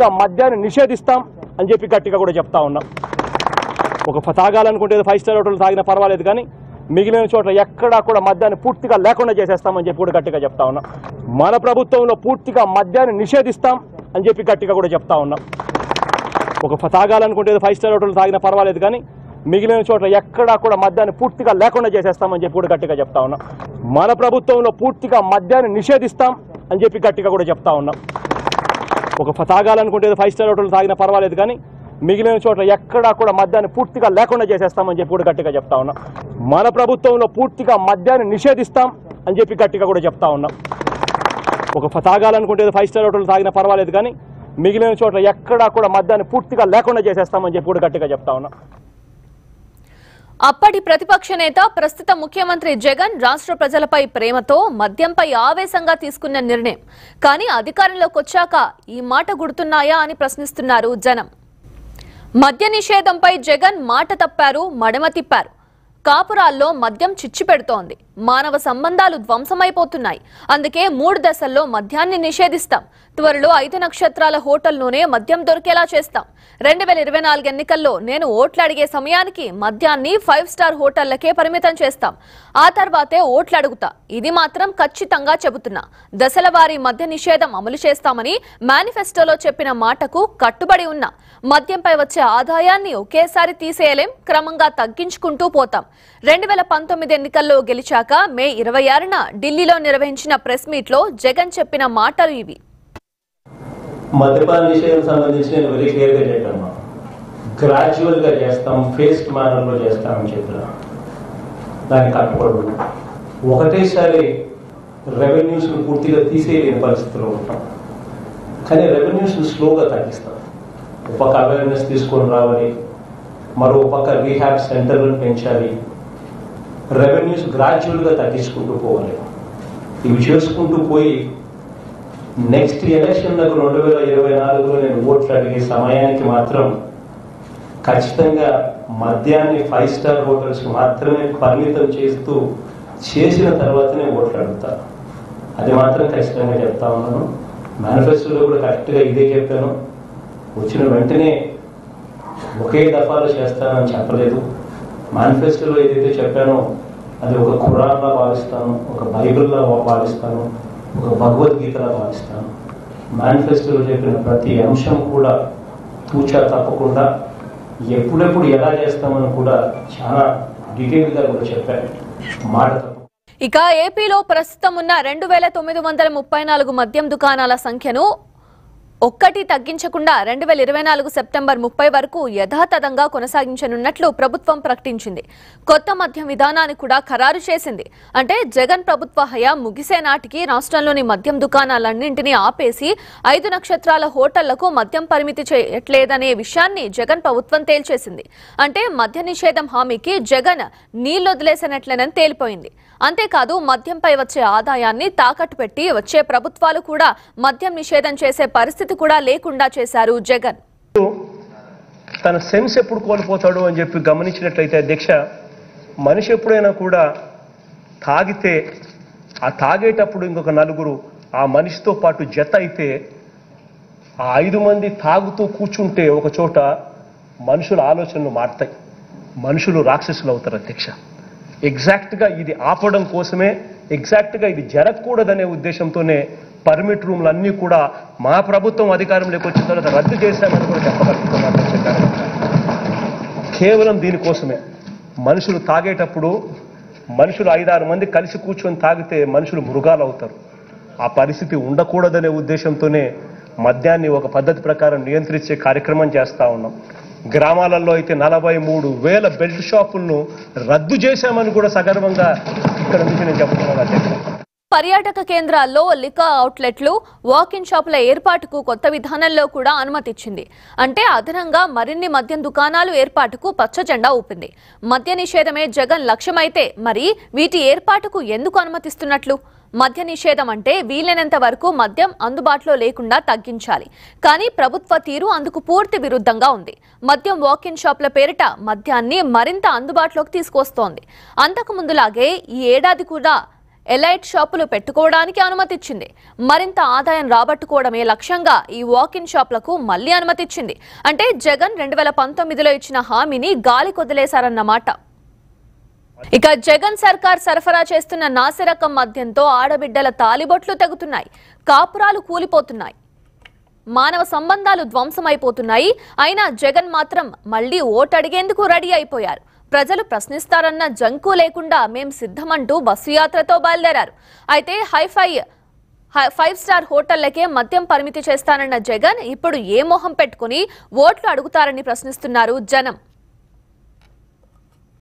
పూర్తిగా మద్యాన్ని నిషేధిస్తాం అని చెప్పి గట్టిగా కూడా చెప్తా ఉన్నాం ఒక ఫ- తాగాలనుకుంటే ఏదో ఫైవ్ స్టార్ హోటల్ తాగినా పర్వాలేదు కానీ మిగిలిన చోట్ల ఎక్కడా కూడా మద్యాన్ని పూర్తిగా లేకుండా చేసేస్తామని చెప్పి కూడా గట్టిగా చెప్తా ఉన్నాం మన ప్రభుత్వంలో పూర్తిగా మద్యాన్ని నిషేధిస్తాం అని చెప్పి గట్టిగా కూడా చెప్తా ఉన్నాం ఒక ఫ- తాగాలనుకుంటే ఏదో ఫైవ్ స్టార్ హోటల్ తాగినా పర్వాలేదు కానీ మిగిలిన చోట్ల ఎక్కడా కూడా మద్యాన్ని పూర్తిగా లేకుండా చేసేస్తామని చెప్పి కూడా గట్టిగా చెప్తా ఉన్నాం మన ప్రభుత్వంలో పూర్తిగా మద్యాన్ని నిషేధిస్తాం అని చెప్పి గట్టిగా కూడా చెప్తా ఉన్నాం ఒక ఫ- తాగాలనుకుంటే ఏదో ఫైవ్ స్టార్ హోటల్ తాగినా పర్వాలేదు కానీ మిగిలిన చోట్ల ఎక్కడా కూడా మద్యాన్ని పూర్తిగా లేకుండా చేసేస్తామని చెప్పి కూడా గట్టిగా చెప్తా ఉన్నాం మన ప్రభుత్వంలో పూర్తిగా మద్యాన్ని నిషేధిస్తాం అని చెప్పి గట్టిగా కూడా చెప్తా ఉన్నాం ఒక ఫ- తాగాలనుకుంటే ఏదో ఫైవ్ స్టార్ హోటల్ తాగినా పర్వాలేదు కానీ మిగిలిన చోట్ల ఎక్కడా కూడా మద్యాన్ని పూర్తిగా లేకుండా చేసేస్తామని చెప్పి కూడా గట్టిగా చెప్తా ఉన్నాం అప్పటి ప్రతిపక్ష నేత ప్రస్తుత ముఖ్యమంత్రి జగన్ రాష్ట్ర ప్రజలపై ప్రేమతో మద్యంపై ఆవేశంగా తీసుకున్న నిర్ణయం కానీ అధికారంలోకి వచ్చాక ఈ మాట గుర్తున్నాయా అని ప్రశ్నిస్తున్నారు జనం మద్య నిషేధంపై జగన్ మాట తప్పారు మడమ తిప్పారు కాపురాల్లో మద్యం చిచ్చు పెడుతోంది మానవ సంబంధాలు ధ్వంసమైపోతున్నాయి అందుకే మూడు దశల్లో మద్యాన్ని నిషేధిస్తాం త్వరలో ఐదు నక్షత్రాల హోటల్లోనే మద్యం దొరికేలా చేస్తాం రెండు వేల ఇరవై నాలుగు ఎన్నికల్లో నేను ఓట్లు అడిగే సమయానికి మద్యాన్ని ఫైవ్ స్టార్ హోటళ్లకే పరిమితం చేస్తాం ఆ తర్వాతే ఓట్లు అడుగుతా ఇది మాత్రం ఖచ్చితంగా చెబుతున్నా దశల వారీ మద్య నిషేధం అమలు చేస్తామని మేనిఫెస్టోలో చెప్పిన మాటకు కట్టుబడి ఉన్నా మద్యంపై వచ్చే ఆదాయాన్ని ఒకేసారి తీసేయలేం క్రమంగా తగ్గించుకుంటూ పోతాం రెండు వేల పంతొమ్మిది ఎన్నికల్లో గెలిచాక మే ఇరవై ఆరున ఢిల్లీలో నిర్వహించిన ప్రెస్ మీట్లో జగన్ చెప్పిన మాటలు ఇవి మద్యపాన నిషేధం సంబంధించి నేను వెరీ క్లియర్గా చెప్పాను గ్రాడ్యువల్గా చేస్తాం ఫేస్డ్ మేనర్లో చేస్తామని చెప్పిన దానికి కట్టుబడి ఉన్నాం. ఒకటేసారి రెవెన్యూస్ను పూర్తిగా తీసేయలేని పరిస్థితిలో ఉంటాం కానీ రెవెన్యూస్ను స్లోగా తగ్గిస్తాం ఒక పక్క అవేర్నెస్ తీసుకొని రావాలి మరో పక్క రీహాబ్ సెంటర్లను పెంచాలి రెవెన్యూస్ గ్రాడ్యువల్గా తగ్గించుకుంటూ పోవాలి ఇవి చేసుకుంటూ పోయి నెక్స్ట్ ఎలక్షన్ నాకు రెండు వేల ఇరవై నాలుగులో నేను ఓట్లు అడిగే సమయానికి మాత్రం ఖచ్చితంగా మద్యాన్ని ఫైవ్ స్టార్ హోటల్స్ మాత్రమే పరిమితం చేస్తూ చేసిన తర్వాతనే ఓట్లు అడుగుతాను అది మాత్రం ఖచ్చితంగా చెప్తా ఉన్నాను మేనిఫెస్టోలో కూడా కరెక్ట్గా ఇదే చెప్పాను వచ్చిన వెంటనే ఒకే దఫాలో చేస్తానని చెప్పలేదు మేనిఫెస్టోలో ఏదైతే చెప్పానో అది ఒక ఖురాన్లా భావిస్తాను ఒక బైబిల్లా భావిస్తాను ఒక భగవద్గీతలా భావిస్తాను మేనిఫెస్టోలో చెప్పిన ప్రతి అంశం కూడా తూచా తప్పకుండా ఎప్పుడెప్పుడు ఎలా చేస్తామని కూడా చాలా డీటెయిల్గా కూడా చెప్పాను మాట తప్ప ఇక ఏపీలో ప్రస్తుతం ఉన్న రెండు వేల తొమ్మిది వందల ముప్పై నాలుగు మద్యం దుకాణాల సంఖ్యను ఒక్కటి తగ్గించకుండా రెండు వేల ఇరవై నాలుగు సెప్టెంబర్ ముప్పై వరకు యథాతథంగా కొనసాగించనున్నట్లు ప్రభుత్వం ప్రకటించింది కొత్త మద్యం విధానాన్ని కూడా ఖరారు చేసింది అంటే జగన్ ప్రభుత్వ హయా ముగిసే నాటికి రాష్ట్రంలోని మద్యం దుకాణాలన్నింటినీ ఆపేసి ఐదు నక్షత్రాల హోటళ్లకు మద్యం పరిమితి చేయట్లేదనే విషయాన్ని జగన్ ప్రభుత్వం తేల్చేసింది అంటే మద్య నిషేధం హామీకి జగన్ నీళ్లొదిలేసినట్లేనని తేలిపోయింది అంతేకాదు మద్యంపై వచ్చే ఆదాయాన్ని తాకట్టు పెట్టి వచ్చే ప్రభుత్వాలు కూడా మద్యం నిషేధం చేసే పరిస్థితి కూడా లేకుండా చేశారు జగన్ తన సెన్స్ ఎప్పుడు కోల్పోతాడు అని చెప్పి గమనించినట్లయితే అధ్యక్ష మనిషి ఎప్పుడైనా కూడా తాగితే ఆ తాగేటప్పుడు ఇంకొక నలుగురు ఆ మనిషితో పాటు జత అయితే ఆ ఐదు మంది తాగుతూ కూర్చుంటే ఒక చోట మనుషుల ఆలోచనలు మారుతాయి మనుషులు రాక్షసులు అవుతారు అధ్యక్ష ఎగ్జాక్ట్గా ఇది ఆపడం కోసమే ఎగ్జాక్ట్గా ఇది జరగకూడదనే ఉద్దేశంతోనే పర్మిట్ రూమ్లు అన్నీ కూడా మా ప్రభుత్వం అధికారంలోకి వచ్చిన తర్వాత రద్దు చేశామని కూడా చెప్పగలుగుతున్నాం అధ్యక్ష గారు. కేవలం దీనికోసమే మనుషులు తాగేటప్పుడు మనుషులు ఐదారు మంది కలిసి కూర్చొని తాగితే మనుషులు మృగాలు అవుతారు ఆ పరిస్థితి ఉండకూడదనే ఉద్దేశంతోనే మద్యాన్ని ఒక పద్ధతి ప్రకారం నియంత్రించే కార్యక్రమం చేస్తా ఉన్నాం గ్రామాలలో అయితే నలభై మూడు వేల బెల్ట్ షాపులను రద్దు చేశామని కూడా సగర్వంగా ఇక్కడ నుంచి నేను చెప్తున్నాను అధ్యక్ష పర్యాటక కేంద్రాల్లో లికా అవుట్లెట్లు వాకిన్ షాపుల ఏర్పాటుకు కొత్త విధానంలో కూడా అనుమతిచ్చింది అంటే అదనంగా మరిన్ని మద్యం దుకాణాలు ఏర్పాటుకు పచ్చ జెండా ఊపింది మద్య నిషేధమే జగన్ లక్ష్యమైతే మరి వీటి ఏర్పాటుకు ఎందుకు అనుమతిస్తున్నట్లు మద్య నిషేధం అంటే వీలైనంత వరకు మద్యం అందుబాటులో లేకుండా తగ్గించాలి కానీ ప్రభుత్వ తీరు అందుకు పూర్తి విరుద్ధంగా ఉంది మద్యం వాకిన్ షాపుల పేరిట మద్యాన్ని మరింత అందుబాటులోకి తీసుకొస్తోంది అంతకు ముందులాగే ఈ ఏడాది కూడా ఎలైట్ షాపులు పెట్టుకోవడానికి అనుమతి ఇచ్చింది మరింత ఆదాయం రాబట్టుకోవడమే లక్ష్యంగా ఈ వాకిన్ షాపులకు మళ్లీ అనుమతి ఇచ్చింది అంటే జగన్ రెండు వేల పంతొమ్మిదిలో ఇచ్చిన హామీని గాలి కొదిలేశారన్నమాట ఇక జగన్ సర్కార్ సరఫరా చేస్తున్న నాసిరకం మద్యంతో ఆడబిడ్డల తాలిబొట్లు తెగుతున్నాయి కాపురాలు కూలిపోతున్నాయి మానవ సంబంధాలు ధ్వంసమైపోతున్నాయి అయినా జగన్ మాత్రం మళ్లీ ఓటు అడిగేందుకు రెడీ అయిపోయారు ప్రజలు ప్రశ్నిస్తారన్న జంకు లేకుండా మేం సిద్ధమంటూ బస్సు యాత్రతో బయలుదేరారు అయితే హైఫై హై- ఫైవ్ స్టార్ హోటళ్లకే మద్యం పరిమితి చేస్తానన్న జగన్ ఇప్పుడు ఏ మొహం పెట్టుకుని ఓట్లు అడుగుతారని ప్రశ్నిస్తున్నారు జనం